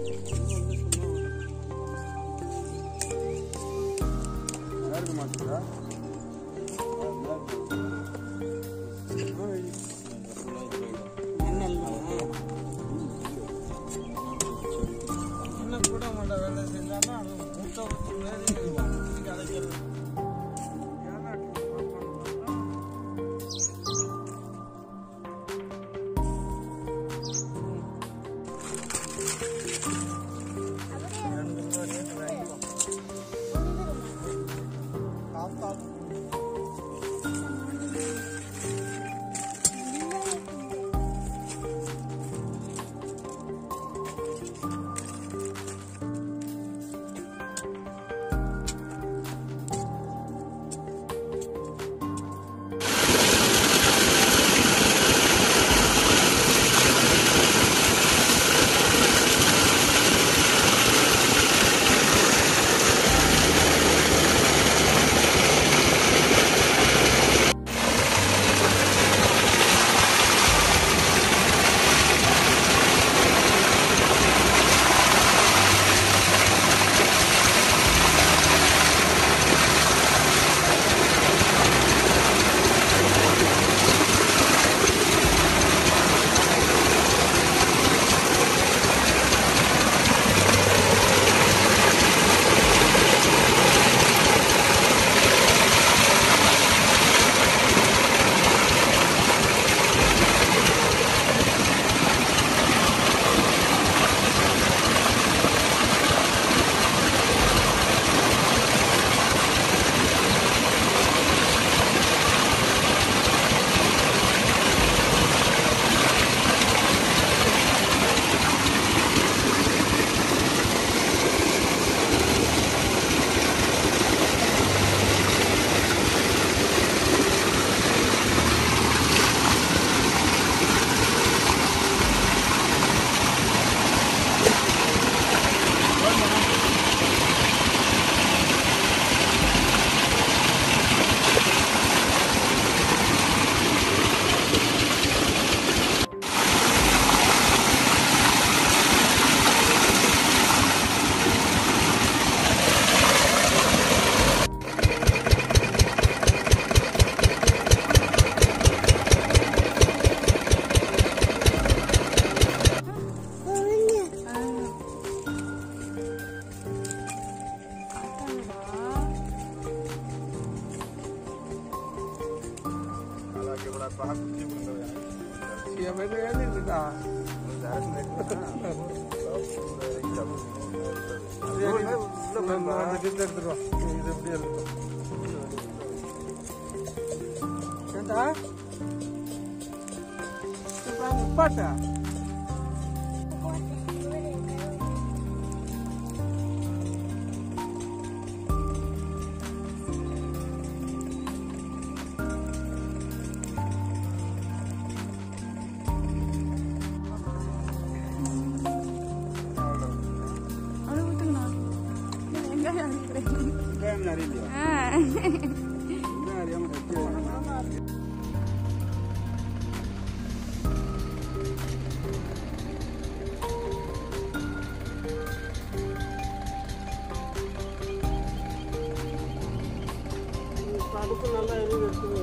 இருக்க மாட்டேங்குதா என்ன கூட மாட்ட வேலை செஞ்சாலும் அது முட்டை ஊற்றி வேறு ஊற்றி அடைக்கிறது ரெண்டு கிலோ ரேட்டு வாங்கிப்போம் காப்பா பாட்டா அது ஊத்துங்கண்ணா வெங்காயம் அரைக்கிறேன். வெங்காயம் நிறைய இல்லையா ஆ. வெங்காயம் அறியாம கட்டி அடுப்பு நல்லா எரியுது எடுத்துக்கோ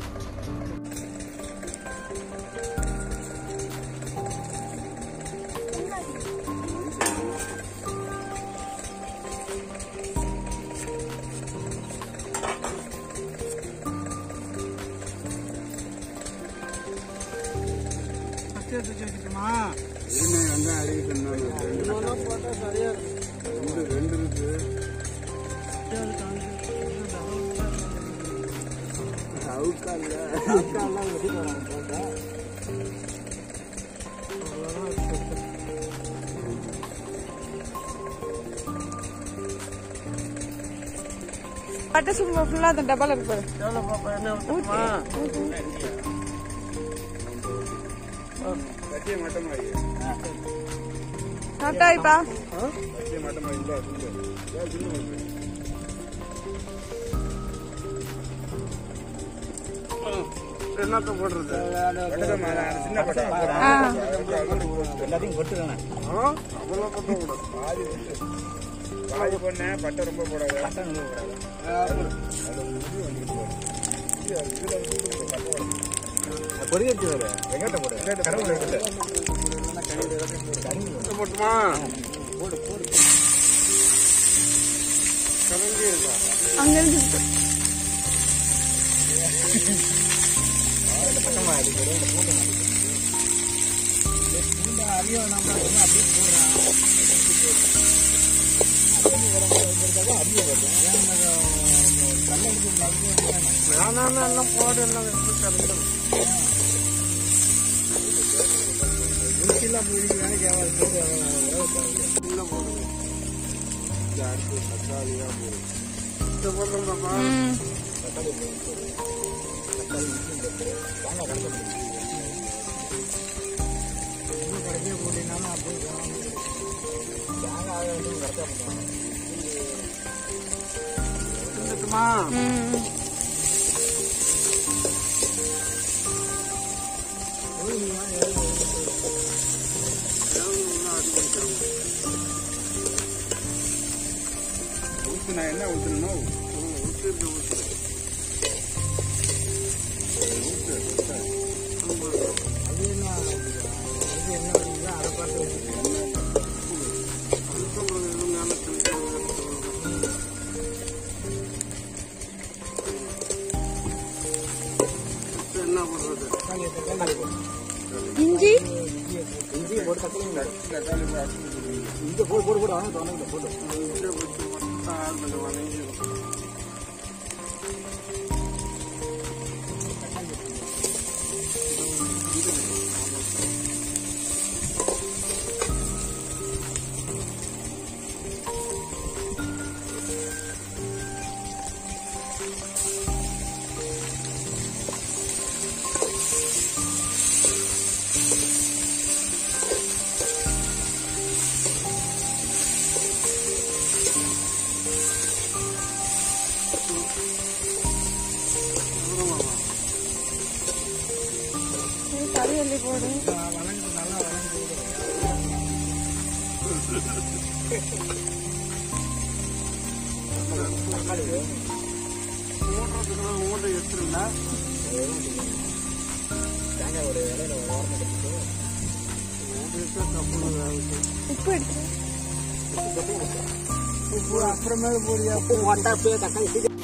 ஃபஸ்ட்டு எடுத்து வச்சுக்கிட்டுமா இருமே வெங்காயம் அடிக்கிட்டு இருந்தாங்க ரெண்டு ஒன்றா போட்டால் சரியாக இருக்கும் ரெண்டு ரெண்டு இருக்கு அவுக்கா இல்ல சாப்பிட்டாலாம் வெட்டி போகிறாங்க போட்டா பட்டை சும்மா ஃபுல்லா அந்த டப்பால இருக்கு பாரு எவ்வளோ பாப்பா என்ன ஊற்றுமா கட்டிய மட்டமா ஐயா சாப்பிட்டா இப்பா கட்டிய மட்டமா இல்ல சொல்லு ஏன் சொல்லு என்னத்த போடுறது பட்டதம்மா, அது சின்ன பட்டை. ஆ எல்லாத்தையும் கொட்டுதானே ஆ, அவ்வளவு போட்டு கூடாது. பாதி போட்டு. பாதி போடணும், பட்டை ரொம்ப போடாத. பட்டம் நழுவ கூடாது அதுல ஒரு முடி வந்துருக்கு பாரு. இது, இதுல வந்து கொஞ்சம் பட்டை வரும். கொடி வச்சு வேறு வெங்காயத்தை போடு வெங்காயத்தை கடவுள் போடு. எடுத்து இது போட்டுமா போடு போடு கலங்கி இருக்கா அங்க இருந்து பட்டமா அது போட்டு போட்டு இந்த அதிகம் நம்ம வந்து அப்படியே போடுறான் வேணாம் எல்லாம் போடு எல்லாம் வச்சு கலந்து முடிச்செல்லாம் போய் வேலைக்கு ஆகாது போட்டு உள்ள போடுங்க இது அடுத்து தக்காளி தான் போடுங்க இந்த போடுறோம்ப்பா ம் கடைசியாக போட்டீங்கன்னா அப்படியே தேங்காய் கரெக்டாக பண்ணுவாங்க இருந்துட்டுமா ம் ஊத்து நான் என்ன ஊற்றணும் ஊத்து ஊத்து அது என்ன அது என்ன பண்ணுங்களோ அதை பார்த்து வச்சுக்கோங்க என்ன பண்றது தக்காளி தக்காளி போடு இஞ்சி இஞ்சி போட்டு தக்காளி போடு. தக்காளி போய் அரைச்சு ஊத்துறீங்க. இங்கே போடு போடு போடு அவனுக்கு தோணுங்க போடு இங்கே வச்சு போட்டா கொஞ்சம் வதங்கிடும். சரி, கறி அள்ளி போடு வளர்ந்து நல்லா வளர்ந்து விடுங்க மூடுறதுக்கு மூட்டை எடுத்துருல தேங்காய் ஒரு இலையில ஓரமாக கட்டிட்டு உப்பு எடுத்து உப்பு அப்புறமேல போடியா உப்பு போட்டா அப்படியே தக்காளி சீக்கிரம்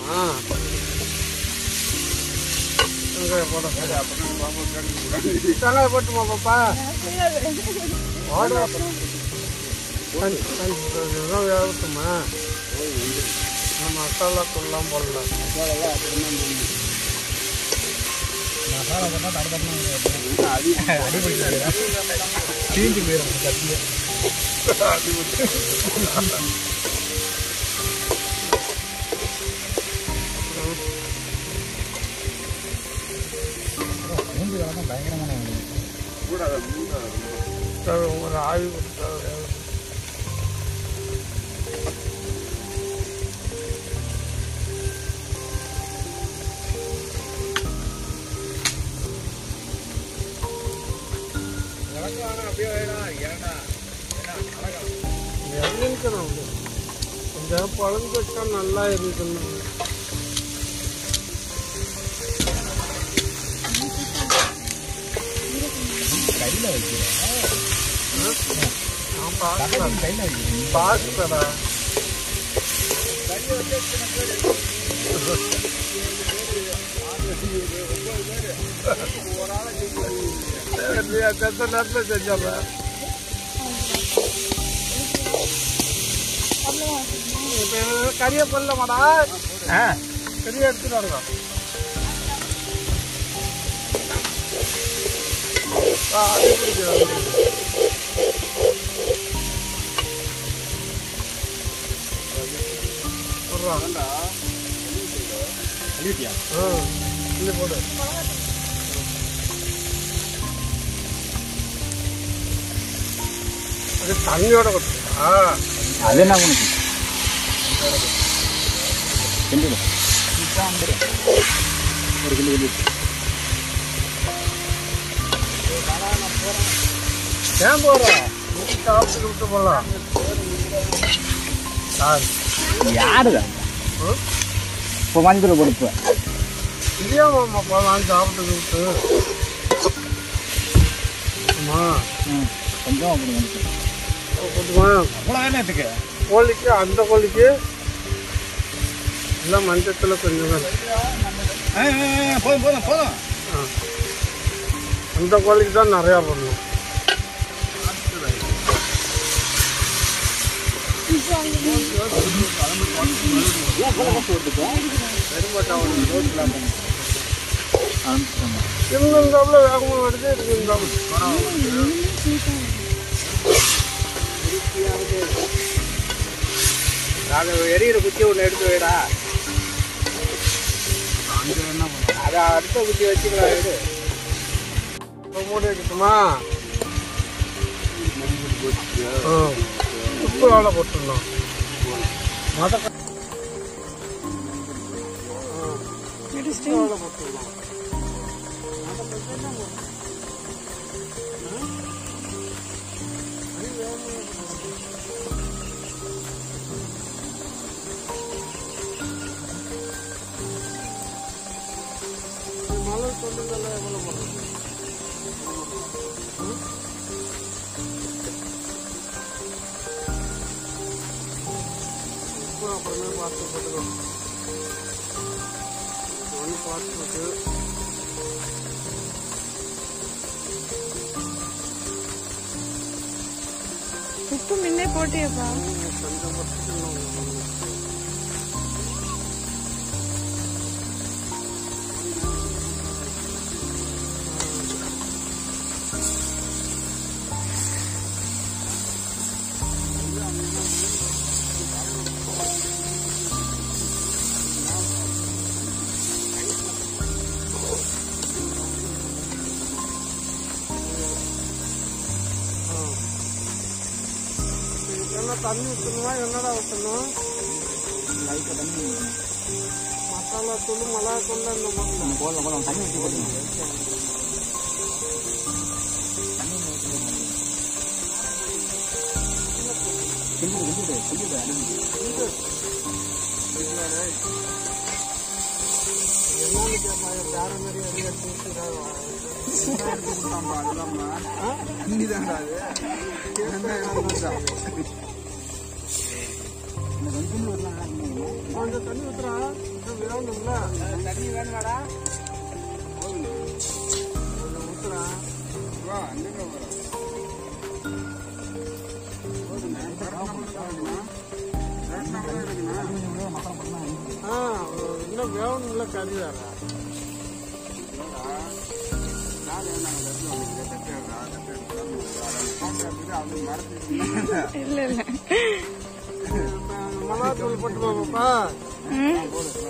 வெங்காயம் போட அப்புறம் பாப்பா கடிச்சு வெங்காயம் போட்டுமா பாப்பா இதெல்லாம் வேகட்டுமா மசாலா தூள்லாம் போடலாம் மசாலா போட்டா தடை அடிப்படி தீஞ்சு போயிடும் கத்தியே மூஞ்சி வளர்ந்தா பயங்கரமான ஒரு ஆய்வு கொடுத்தா இறங்கிக்கணும் கொஞ்சம் பழந்து வச்சா நல்லா இருக்கணும் கையில் வைக்கிறேன் நான் பார்க்கலாம் கையில் வைக்கிறேன் பார்க்கடா எத்தனை நேரத்தில் செஞ்சிடறேன் கறியை கொல்ல மாடா ஆ கறியை எடுத்துட்டு வரலாம் ஆ அது பிடிக்கிறது போடுறான் அழிவிட்டியா ஆ இல்லை போடு அது தண்ணியோட கொடுத்தா அது என்ன உனக்கு கிண்டிடு ஒரு கிலோ கிலோ ஏன் போற சாப்பிட்டு விட்டு போகலாம் சார் யாருதான் இப்போ மஞ்சள் கொடுப்பு இதே மாமா போகலாம் சாப்பிட்டு விட்டு ஆமா ம் கொஞ்சம் அப்படி வந்து கொஞ்சமா அவ்வளோ வேணாத்துக்கு கோழிக்கு அந்த கோழிக்கு எல்லாம் மஞ்சத்தில் கொஞ்சம் தான். போதும் போதும் போதும் ஆ. அந்த கோழிக்கு தான் நிறையா பண்ணணும் இருந்தாப்புல வேகமாக எடுத்து இருக்கு இருந்தாப்புல அது எரியிற குச்சி ஒன்று எடுத்து வைடா அதை அடுத்த குச்சி வச்சுக்கலாம் எடு இப்போ மூடி வைக்கட்டுமா ஆ. உப்பு வேலை போட்டுருந்தோம் மத இடிச்சிட்டு வேலை போட்டுருந்தோம் மழை சொல்லுங்கல்ல எவ்வளோ பண்ணுறது உப்பு அப்புறமே பார்த்து போட்டுக்கணும் ஒன்று பார்த்து போட்டு உப்பு முன்னே போட்டியப்பா கொஞ்சம் பத்துக்கணும் என்ன தண்ணி ஊற்றணுமா என்னடா ஊற்றணும் மசாலா தூள் மிளகா தூள் இந்த மாதிரி போதும் போதும் தண்ணி ஊற்றி போட்டுங்க கிண்டிடு கிண்டிடு கிண்டிடு அடிங்க என்னன்னு கேட்பாங்க வேற மாதிரி அடி எடுத்து ஊற்றிடாதா கொஞ்சம் தண்ணி ஊத்துறா வேணும்ல தண்ணி வேணுமாடா கொஞ்சம் ஊத்துறா ஆ இன்னும் வேணும்ல கறி வேற இல்ல இல்ல மிளகாத்தூள் போட்டுமா பாப்பா ம்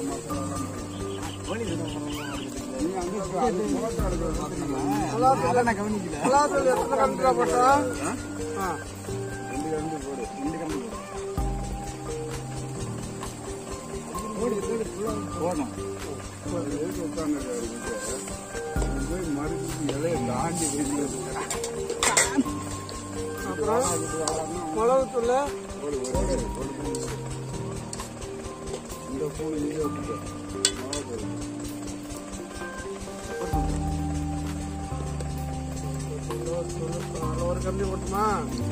அதெல்லாம் நான் கவனிக்கல மிளகாத்தூள் எத்தனை கண்டுடா போட்டா ஆ போதும் அப்புறம் மிளகுத்தூள் ஒரு கம்பி போட்டுமா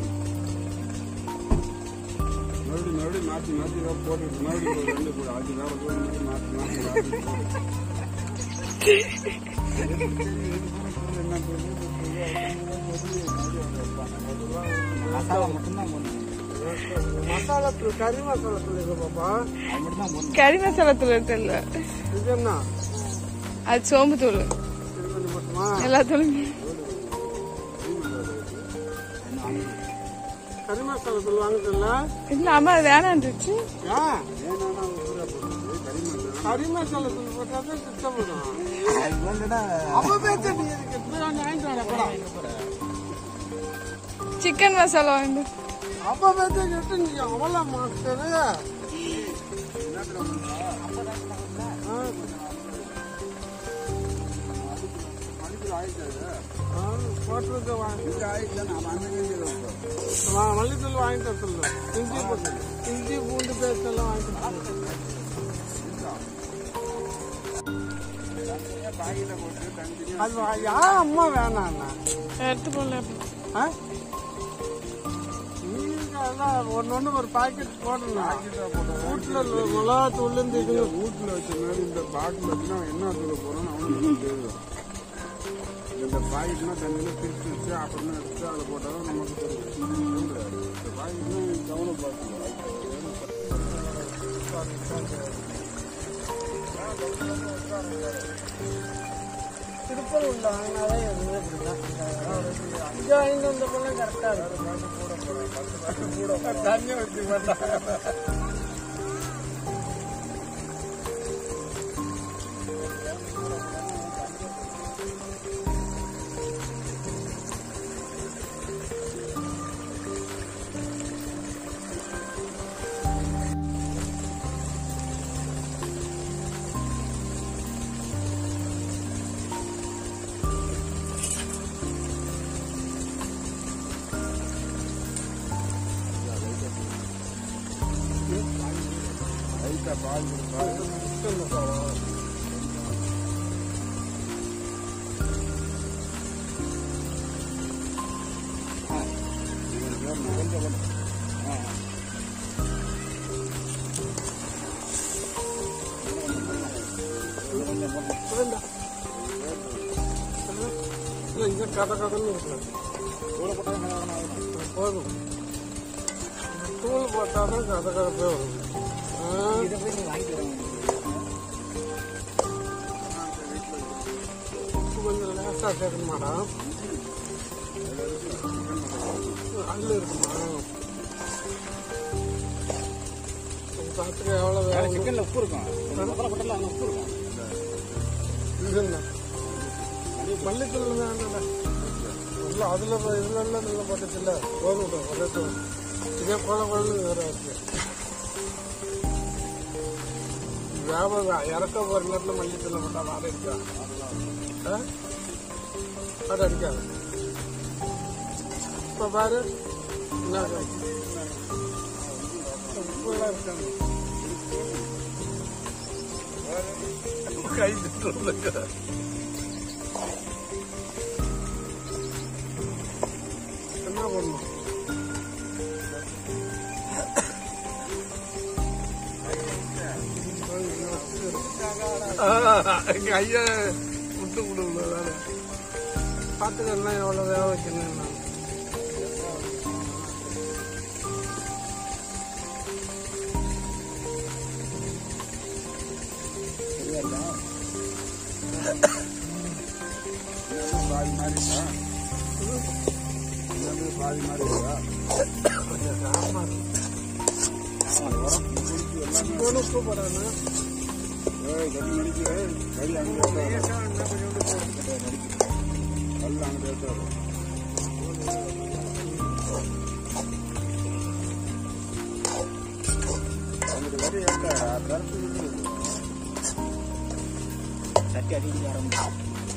மறுபடியும் மறுபடியும் மாற்றி மாற்றி தான் போட்டுட்டு மறுபடியும் ஒரு ரெண்டு கூட அது வேலை போட்டு மாற்றி மாற்றி மாற்றி மசாலா மட்டும்தான் போடணும் மசாலா தூள் கறி மசாலா தூள் இருக்கு பாப்பா அது மட்டும்தான் போடணும் கறி மசாலா தூள் இருக்குல்ல இது என்ன அது சோம்பு தூள் இது கொஞ்சம் போட்டுமா எல்லா தூளும் கறி மசாலா தூள் வாங்குதுல்ல இல்ல அம்மா அது வேணான்றுச்சு ஏன் கறி மசாலா தூள் போட்டா தான் சுத்தம் வரும் அது இல்லைன்னா அப்ப பேச்சு நீ இதுக்கு போய் வாங்கி வாங்கிட்டு வாடா, போடா. சிக்கன் மசாலா வாங்க அப்ப பேச்சு கேட்டு நீ அவ்வளோ மாஸ்டரு ஆ. இது ஆயிடுச்சு ஆ, போட்டிருக்க வாங்கி இது ஆயிடுச்சு நான் அன்னைக்கு வைப்போம் வா- மல்லித்தூள் வாங்கிட்டு வர சொல்லு இஞ்சி பூ- இஞ்சி பூண்டு பேஸ்ட் எல்லாம் வாங்கிட்டு வர சொல்லு. பாயில போட்டு தனித்தனியா அது வா- யார் அம்மா வேணாண்ணா எடுத்து போடல ஆ? நீங்க அதான் ஒண்ணு ஒண்ணு ஒரு பாக்கெட் போடணும் வீட்டுல மிளகாத்தூள் இருந்து இது வீட்டுல வச்ச மாதிரி இந்த பாட்டில் வச்சுனா என்ன தூர போறோம்னு அவனுக்கு தெரியும் இந்த பாக்கெட்னா தண்ணியில பிரிச்சு வச்சு அப்புறமா எடுத்து அதில் போட்டாலும் நமக்கு தெரியும் இந்த பாக்கெட்னா கவனம் திருப்பூர் உள்ள வாங்கினாலே எதுவுமே இப்படிதான் இங்க வாங்கிட்டு வந்த போல கரெக்டா இருக்கும் தண்ணி வச்சு மாட்டாங்க லைட்டாக பால் பால் இல்ல இங்க கதை கதைன்னு இருக்கு போதும் தூள் போட்டாதான் கதை கதப்பே வரும் ஆ, உப்பு கொஞ்சம் லேசா சேர்க்கணுமாடா அதுல இருக்குமா பார்த்துக்க எவ்வளோ வேணும் சிக்கன்ல உப்பு இருக்கும் மசாலா போட்டல அங்க உப்பு இருக்கும் இதுன்னா மல்லித்தூள் வேணும்ல இல்லை அதில் இதுல எல்லாம் நல்லா போட்டுச்சுல்ல போதும் ஒரே தூள் இதே கொல கொழு வேற இருக்கு வியாபாரம் இறக்க போகிற நேரத்தில் மல்லித்தூள் போட்டால் வாடகை இருக்கா ஆ? அது அடிக்காது இப்போ பாரு என்ன உப்புலாம் இருக்காங்க கை விட்டு என்ன பண்ணணும் எங்க ஐயா விட்டு கொடுக்கல வேலை பார்த்துக்கலாம் எவ்வளோ வேக வைக்கணும் நான் பாதி மாதிரி இருக்கா இது வந்து பாதி மாதிரி இருக்கா கொஞ்சம் காரமா இருக்கு. இவ்வளவு உப்பு போடணும் ஏய் கட்டி மணிக்கு கறி அங்கே கல் அங்கே ஏற்றாரு அங்கிட்டு கறி ஏற்றாரா கருத்து சட்டி அடிக்க ஆரம்பிச்சு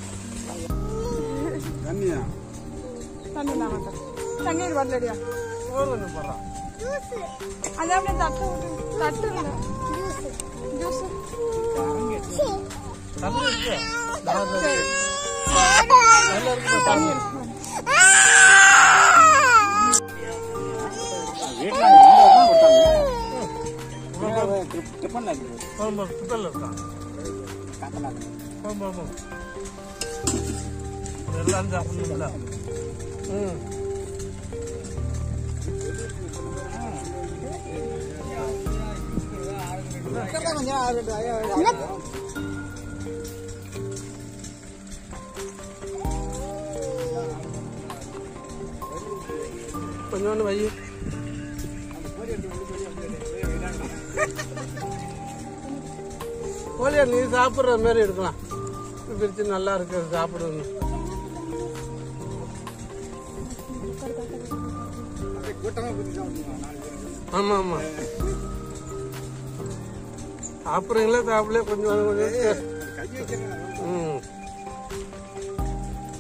தண்ணியா தண்ணி நான் மாட்டேன் தண்ணீர் வரலடியா போதும் போடுறான் அது அப்படியே தட்டு விட்டு தட்டு இல்லை ஜூஸ் தண்ணி இருக்கு சரி நல்லா இருக்கு தண்ணி இருக்கு வீட்டுல இருந்தா கொடுத்தாங்க டிஃபன் இருக்குது ஆமா குட்டல் இருக்கான் காத்தலாம் ஆமா ஆமா எல்லாம் சாப்பிடணும்ல ம் கொஞ்சோண்டு வை கோழியா நீ சாப்பிட்ற மாதிரி எடுக்கலாம் பிரிச்சு நல்லா இருக்கு சாப்பிடணும் ஆமா ஆமா சாப்பிட்றீங்களா சாப்பிடல கொஞ்சம் கொஞ்சம் ம்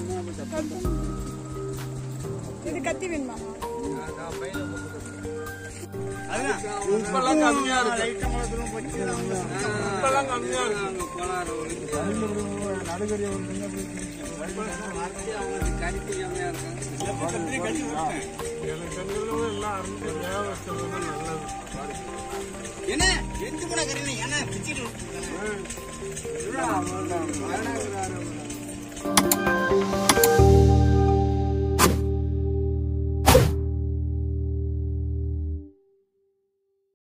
பொறுமையாக போய் கட் பண்ணு. இது கத்தி வேணுமா உப்பெல்லாம் கம்மியா இருக்கு உப்பெல்லாம் கம்மியா இருக்கு நடுக்கறி ஒரு சின்ன piece எனக்கு தெரிஞ்சது எல்லாம் அரைஞ்சு வேக வச்சது நல்லது என்ன எந்த கூட கறி என்ன பிச்சுட்டு ஆ,